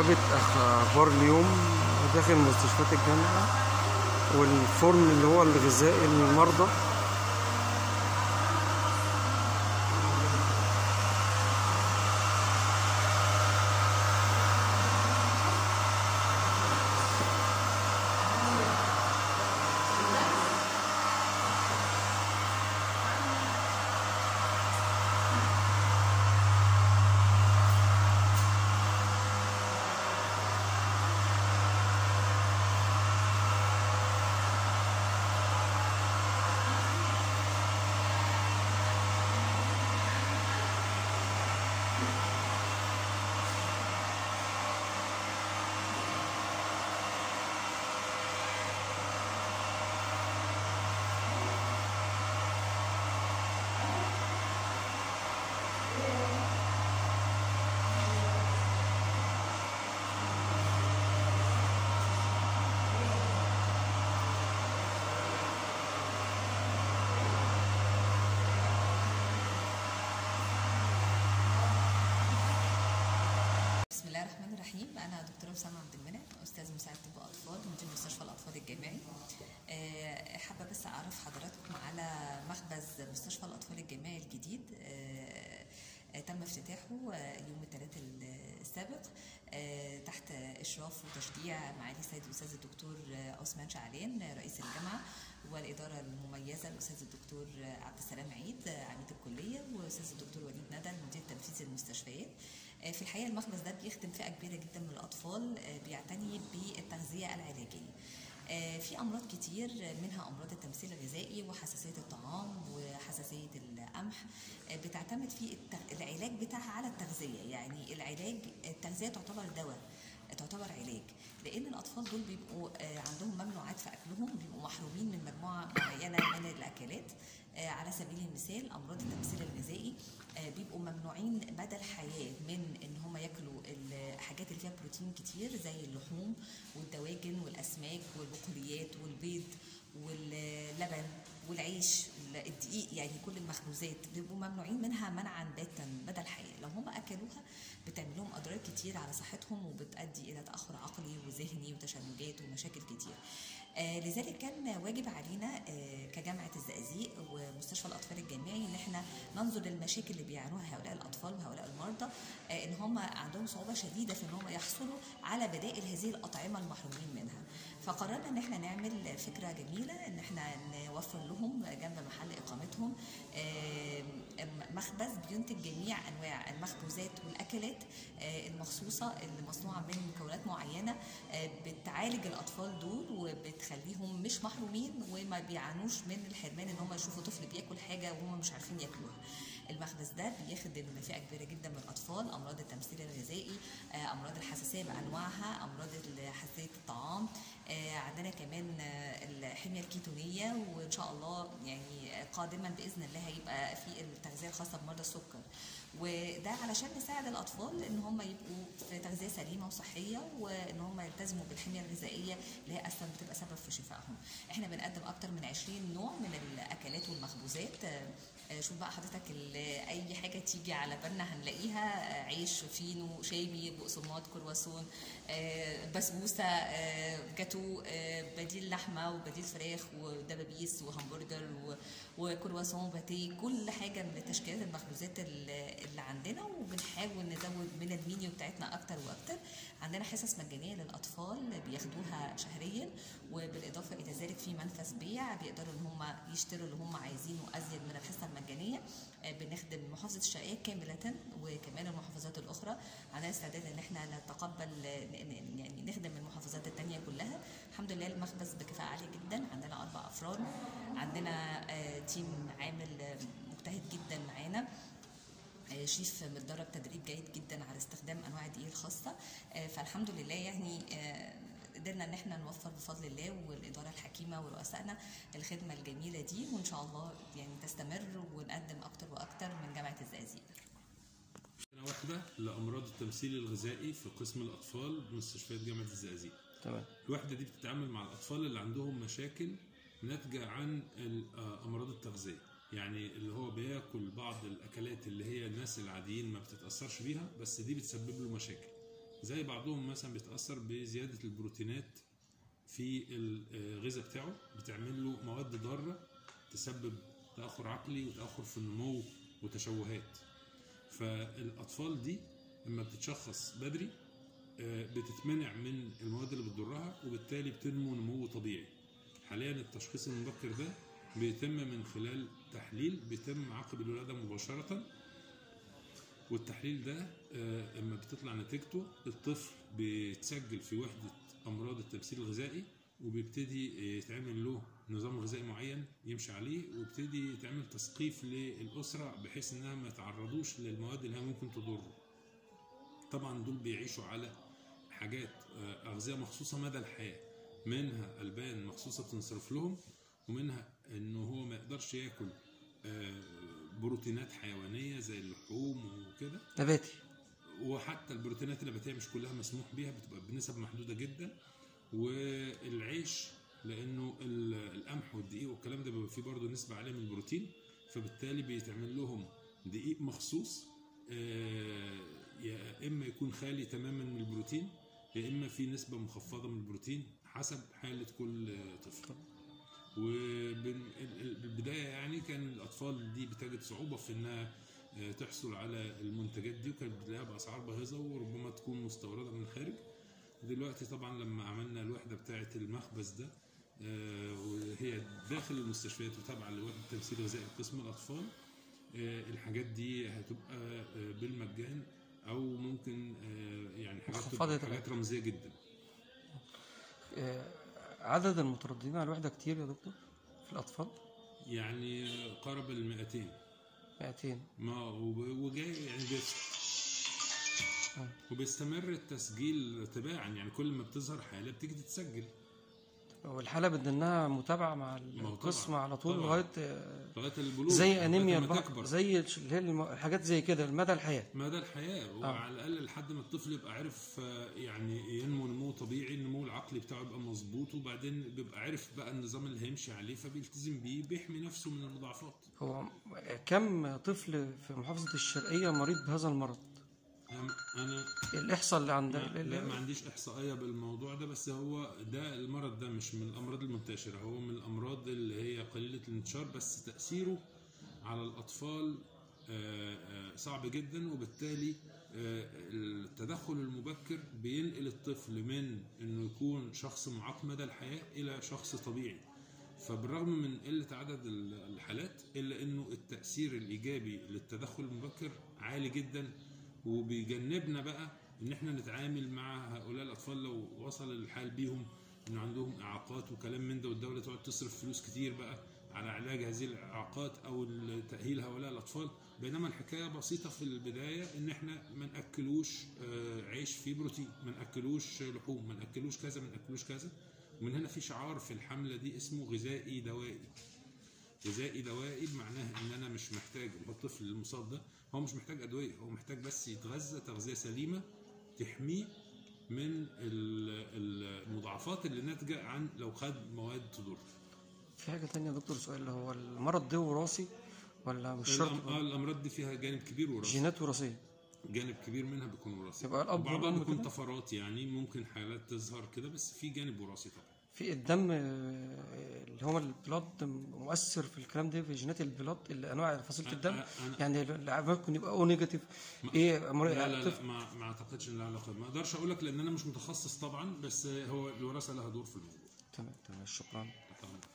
بوابة أخ- أخبار اليوم داخل مستشفيات الجامعة والفرن اللي هو الغذائي للمرضى بسم الله الرحمن الرحيم انا دكتوره اسامه عبد المنعم استاذ مساعد طب اطفال مدير مستشفى الاطفال الجامعي آه، حابه بس اعرف حضراتكم على مخبز مستشفى الاطفال الجامعي الجديد آه، آه، تم افتتاحه آه، يوم الثلاثاء السابق آه، تحت اشراف وتشجيع معالي السيد الاستاذ الدكتور آه، عثمان شعلان آه، رئيس الجامعه والاداره المميزه الاستاذ الدكتور آه، عبد السلام عيد آه، عميد الكليه والاستاذ الدكتور وليد ندى المدير التنفيذي للمستشفيات آه، في الحقيقه المخبز ده بيخدم فئه كبيره جدا من الاطفال آه، بيعتني بالتغذيه العلاجيه آه، في امراض كتير منها امراض التمثيل الغذائي وحساسيه الطعام وحساسيه القمح آه، بتعتمد في التغ- العلاج بتاعها على التغذيه يعني العلاج التغذيه تعتبر دواء تعتبر علاج لان الاطفال دول بيبقوا آه، عندهم ممنوعات في اكلهم بيبقوا محرومين من مجموعه معينه من الاكلات آه، على سبيل المثال امراض التمثيل الغذائي آه، بيبقوا ممنوعين مدى الحياه من ان هم ياكلوا الحاجات اللي فيها بروتين كتير زي اللحوم والدواجن والاسماك والبقوليات والبيض واللبن والعيش الدقيق يعني كل المخبوزات بيبقوا ممنوعين منها منعا باتا مدى الحياه لو هم اكلوها بتعمل لهم اضرار كتير على صحتهم وبتؤدي الى تاخر عقلي وذهني وتشنجات ومشاكل كتير آه لذلك كان واجب علينا آه كجامعه الزقازيق ومستشفى الاطفال الجامعي ان احنا ننظر للمشاكل اللي بيعانوها هؤلاء الاطفال وهؤلاء المرضى آه ان هم عندهم صعوبه شديده في ان هم يحصلوا على بدائل هذه الاطعمه المحرومين منها فقررنا ان احنا نعمل فكره جميله ان احنا نوفر لهم جنب محل اقامتهم آه، مخبز بينتج جميع انواع المخبوزات والاكلات آه، المخصوصه اللي مصنوعه من مكونات معينه آه، بتعالج الاطفال دول وبتخليهم مش محرومين وما بيعانوش من الحرمان ان هم يشوفوا طفل بياكل حاجه وهم مش عارفين ياكلوها المخبز ده بيخدم فئه كبيره جدا من الاطفال امراض التمثيل الغذائي آه، امراض الحساسيه بانواعها امراض حساسيه الطعام آه، عندنا كمان آه، الحميه الكيتونيه وان شاء الله يعني قادما باذن الله هيبقى في التغذيه الخاصه بمرضى السكر وده علشان نساعد الاطفال ان هم يبقوا في تغذيه سليمه وصحيه وان هم يلتزموا بالحميه الغذائيه اللي هي اصلا بتبقى سبب في شفائهم احنا بنقدم اكتر من 20 نوع من الاكلات والمخبوزات آه، آه، شوف بقى حضرتك ال- اي حاجه تيجي على بالنا هنلاقيها آه، عيش فينو شامي بقسماط كرواسون آه، بسبوسه آه، جاتو آه، بديل لحمه وبديل فراخ ودبابيس وهمبرجر و- وكرواسون باتيه كل حاجه من تشكيلات المخبوزات ال- اللي عندنا وبنحاول نزود من المنيو بتاعتنا اكتر واكتر عندنا حصص مجانيه للاطفال بياخدوها شهريا وبالاضافه الى ذلك في منفذ بيع بيقدروا ان هم يشتروا اللي هم عايزينه ازيد من الحصه المجانيه آه، بنخدم محافظه الشرقيه كامله وكمان المحافظات الاخرى عندنا استعداد ان احنا نتقبل آه، ن- ن- يعني نخدم المحافظات التانية كلها الحمد لله المخبز بكفاءه عاليه جدا عندنا اربع افراد عندنا آه، تيم عامل آه، مجتهد جدا معانا آه، شيف متدرب تدريب جيد جدا على استخدام انواع الدقيق الخاصه آه، فالحمد لله يعني آه، قدرنا ان احنا نوفر بفضل الله والاداره الحكيمه ورؤسائنا الخدمه الجميله دي وان شاء الله يعني تستمر ونقدم اكتر واكتر من جامعه الزقازيق سنة واحدة لأمراض التمثيل الغذائي في قسم الأطفال بمستشفيات جامعة الزقازيق. تمام الوحدة دي بتتعامل مع الأطفال اللي عندهم مشاكل ناتجة عن ال- آه، أمراض التغذية. يعني اللي هو بياكل بعض الأكلات اللي هي الناس العاديين ما بتتأثرش بيها بس دي بتسبب له مشاكل. زي بعضهم مثلا بيتاثر بزياده البروتينات في الغذاء بتاعه بتعمل له مواد ضاره تسبب تاخر عقلي وتاخر في النمو وتشوهات فالاطفال دي لما بتتشخص بدري آه، بتتمنع من المواد اللي بتضرها وبالتالي بتنمو نمو طبيعي حاليا التشخيص المبكر ده بيتم من خلال تحليل بيتم عقب الولاده مباشره والتحليل ده آه، اما بتطلع نتيجته الطفل بيتسجل في وحده امراض التمثيل الغذائي وبيبتدي يتعمل له نظام غذائي معين يمشي عليه ويبتدي يتعمل تثقيف للاسره بحيث انها ما يتعرضوش للمواد اللي هي ممكن تضره طبعا دول بيعيشوا على حاجات آه، اغذيه مخصوصه مدى الحياه منها البان مخصوصه بتنصرف لهم ومنها انه هو ما يقدرش ياكل آه، بروتينات حيوانيه زي اللحوم وكده نباتي وحتى البروتينات النباتيه مش كلها مسموح بيها بتبقى بنسب محدوده جدا والعيش لانه ال- القمح والدقيق والكلام ده بيبقى فيه برضه نسبه عاليه من البروتين فبالتالي بيتعمل لهم دقيق مخصوص آه، يا اما يكون خالي تماما من البروتين يا اما في نسبه مخفضه من البروتين حسب حاله كل طفل وبالبدايه يعني كان الاطفال دي بتجد صعوبه في انها آه، تحصل على المنتجات دي وكانت بتلاقيها باسعار باهظه وربما تكون مستورده من الخارج دلوقتي طبعا لما عملنا الوحده بتاعه المخبز ده آه، وهي داخل المستشفيات وتابعه لوحده تمثيل غذائي قسم الاطفال آه، الحاجات دي هتبقى آه، بالمجان او ممكن آه، يعني حاجات مخفضة تبقى حاجات رمزيه جدا آه، عدد المترددين على الوحدة كتير يا دكتور في الأطفال يعني قرب ال 200 200 ما وب- وجاي يعني بيس آه. وبيستمر التسجيل تباعا يعني كل ما بتظهر حاله بتيجي تتسجل والحالة بدناها متابعة مع ما هو القسم طبعاً، على طول طبعاً. لغاية آه، لغايه البلوغ زي لغاية أنيميا ما البحر تكبر زي الش- اللي هي الم- الحاجات زي كده مدى الحياة مدى الحياه وعلى الاقل لحد ما الطفل يبقى عارف آه، يعني ينمو نمو طبيعي النمو العقلي بتاعه يبقى مظبوط وبعدين بيبقى عارف بقى النظام اللي هيمشي عليه فبيلتزم بيه بيحمي نفسه من المضاعفات هو كم طفل في محافظة الشرقية مريض بهذا المرض؟ أنا- انا الإحصاء اللي عند لا, لا ما عنديش احصائيه بالموضوع ده بس هو ده المرض ده مش من الامراض المنتشره هو من الامراض اللي هي قليله الانتشار بس تاثيره على الاطفال آه، آه، صعب جدا وبالتالي آه، التدخل المبكر بينقل الطفل من انه يكون شخص معاق مدى الحياه الى شخص طبيعي فبالرغم من قله عدد ال- الحالات الا انه التاثير الايجابي للتدخل المبكر عالي جدا وبيجنبنا بقى ان احنا نتعامل مع هؤلاء الاطفال لو وصل الحال بيهم ان عندهم اعاقات وكلام من ده والدوله تقعد تصرف فلوس كتير بقى على علاج هذه الاعاقات او تاهيل هؤلاء الاطفال بينما الحكايه بسيطه في البدايه ان احنا ما ناكلوش آه، عيش فيه بروتين ما ناكلوش لحوم ما ناكلوش كذا ما ناكلوش كذا ومن هنا في شعار في الحمله دي اسمه غذائي دوائي غذائي دوائي بمعناه ان انا مش محتاج الطفل المصاب ده هو مش محتاج ادويه هو محتاج بس يتغذى تغذيه سليمه تحميه من ال- ال- المضاعفات اللي ناتجه عن لو خد مواد تضر في حاجة تانية يا دكتور سؤال هو المرض ده وراثي ولا مش شرط الأم- آه، الامراض دي فيها جانب كبير وراثي جينات وراثية جانب كبير منها بيكون وراثي يبقى الأب وبعضها والأم بيكون كده؟ طفرات يعني ممكن حالات تظهر كده بس في جانب وراثي طبعا في الدم آه، اللي هو البلاد مؤثر في الكلام ده في جينات البلاد اللي انواع فصيله أنا- الدم أنا- يعني اللي ممكن يبقى او نيجاتيف ايه أمر- لا لا, طفل- لا ما, ما اعتقدش ان لها علاقه ما اقدرش اقول لك لان انا مش متخصص طبعا بس هو الوراثه لها دور في الموضوع تمام تمام شكرا طبعا